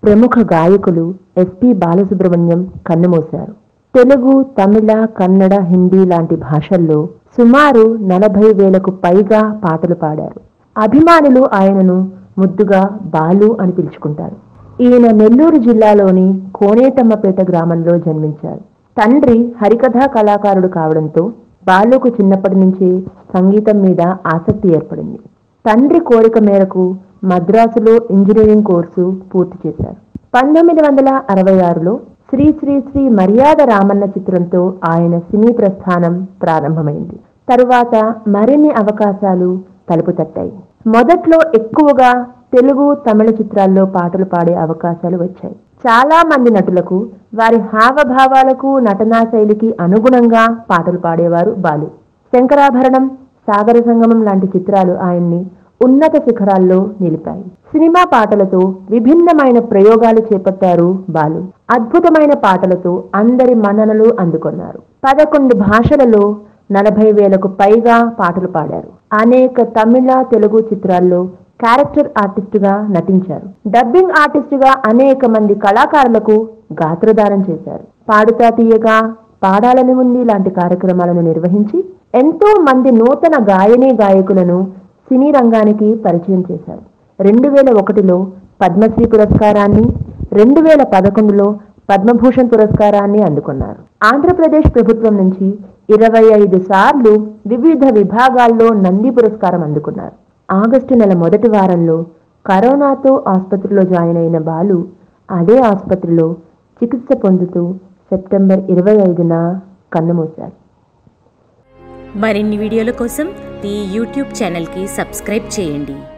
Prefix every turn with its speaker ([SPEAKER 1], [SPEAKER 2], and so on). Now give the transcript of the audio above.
[SPEAKER 1] ప్రముఖ గాయకులు ఎస్పి బాలసుబ్రహ్మణ్యం కన్నుమూశారు తెలుగు తమిళ కన్నడ హిందీ లాంటి భాషల్లో సుమారు నలభై వేలకు పైగా పాటలు పాడారు అభిమానులు ఆయనను ముద్దుగా బాలు అని పిలుచుకుంటారు ఈయన నెల్లూరు జిల్లాలోని కోనేటమ్మపేట గ్రామంలో జన్మించారు తండ్రి హరికథా కళాకారుడు కావడంతో బాలుకు చిన్నప్పటి నుంచి సంగీతం మీద ఆసక్తి ఏర్పడింది తండ్రి కోరిక మేరకు మద్రాసులో ఇంజనీరింగ్ కోర్సు పూర్తి చేశారు పంతొమ్మిది వందల అరవై ఆరులో శ్రీ శ్రీ శ్రీ మర్యాద రామన్న చిత్రంతో ఆయన సినీ ప్రస్థానం ప్రారంభమైంది తరువాత మరిన్ని అవకాశాలు తలుపు తట్టాయి మొదట్లో ఎక్కువగా తెలుగు తమిళ చిత్రాల్లో పాటలు పాడే అవకాశాలు వచ్చాయి చాలా మంది నటులకు వారి హావభావాలకు నటనా శైలికి అనుగుణంగా పాటలు పాడేవారు బాలు శంకరాభరణం సాగర సంగమం లాంటి చిత్రాలు ఆయన్ని ఉన్నత శిఖరాల్లో నిలిపాయి సినిమా పాటలతో విభిన్నమైన ప్రయోగాలు చేపట్టారు బాలు అద్భుతమైన పాటలతో అందరి మన్ననలు అందుకున్నారు పదకొండు భాషలలో నలభై వేలకు పైగా పాటలు పాడారు అనేక తమిళ తెలుగు చిత్రాల్లో క్యారెక్టర్ ఆర్టిస్టుగా నటించారు డబ్బింగ్ ఆర్టిస్టుగా అనేక మంది కళాకారులకు గాత్రదానం చేశారు పాడుతా తీయగా పాడాలని ఉంది లాంటి కార్యక్రమాలను నిర్వహించి ఎంతో మంది నూతన గాయని గాయకులను సినీ రంగానికి పరిచయం చేశారు రెండు వేల ఒకటిలో పద్మశ్రీ పురస్కారాన్ని రెండు వేల పదకొండులో పద్మభూషణ్ పురస్కారాన్ని అందుకున్నారు ఆంధ్రప్రదేశ్ ప్రభుత్వం నుంచి ఇరవై ఐదు సార్లు వివిధ విభాగాల్లో నంది పురస్కారం అందుకున్నారు ఆగస్టు నెల మొదటి వారంలో కరోనాతో ఆసుపత్రిలో జాయిన్ అయిన బాలు అదే ఆసుపత్రిలో చికిత్స పొందుతూ సెప్టెంబర్ ఇరవై ఐదున కన్నుమూశారు
[SPEAKER 2] మరిన్ని వీడియోల కోసం ఈ యూట్యూబ్ ఛానల్కి సబ్స్క్రైబ్ చేయండి